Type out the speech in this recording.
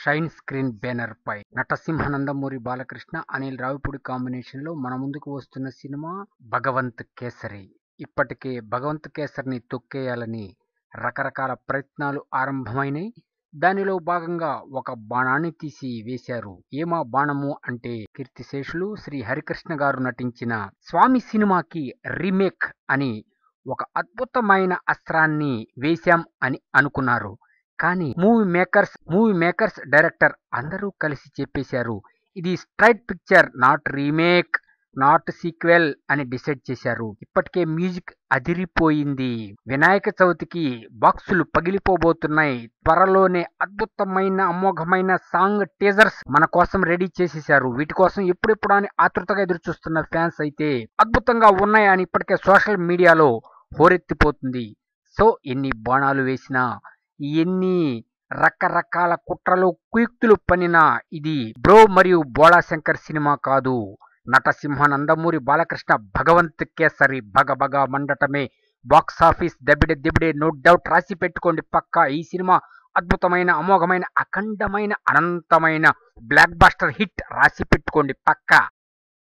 shine screen banner పై Natasimha Nandamuri Balakrishna Anil Ravipudi combination లో మన ముందుకు వస్తున్న సినిమా భగవంత్ కేసరి ఇప్పటికే భగవంత్ కేసరిని తొక్కేయాలని రకరకాల ప్రయత్నాలు ఆరంభమైనాయి దానిలో భాగంగా ఒక బాణాన్ని తీసి వేశారు ఏమా బాణము అంటే కీర్తిశేషులు శ్రీ హరికృష్ణ గారు నటించిన స్వామి సినిమాకి రీమేక్ అని ఒక అద్భుతమైన అస్త్రాన్ని వేశాం అని అనుకున్నారు కానీ movie makers movie makers director అందరూ కలిసి చెప్పేశారు ఇది straight picture not remake not sequel అని డిసైడ్ చేశారు ఇప్పటికే మ్యూజిక్ అదిరిపోయింది వినాయక చవితికి బాక్సులు పగిలిపోబోతున్నాయి త్వరలోనే అద్భుతమైన అమోఘమైన సాంగ్ టీజర్స్ మన కోసం రెడీ చేసేశారు వీటి కోసం ఎప్పుడెప్పుడు అని ఆతృతగా ఎదురు చూస్తున్న ఫ్యాన్స్ అయితే అద్భుతంగా ఉన్నాయని ఇప్పటికే సోషల్ మీడియాలో హోరెత్తిపోతుంది సో ఎన్ని బాణాలు వేసినా ఎన్ని రకరకాల కుట్రలు కుయుక్తులు పనినా ఇది బ్రో మరియు బోళా శంకర్ సినిమా కాదు నటసింహ నందమూరి బాలకృష్ణ భగవంత్ కేసరి భగ భగ మండటమే బాక్స్ ఆఫీస్ దబిడే దిబిడే నో డౌట్ రాసి పెట్టుకోండి పక్కా ఈ సినిమా అద్భుతమైన అమోఘమైన అఖండమైన అనంతమైన బ్లాక్ బాస్టర్ హిట్ రాసి పెట్టుకోండి పక్కా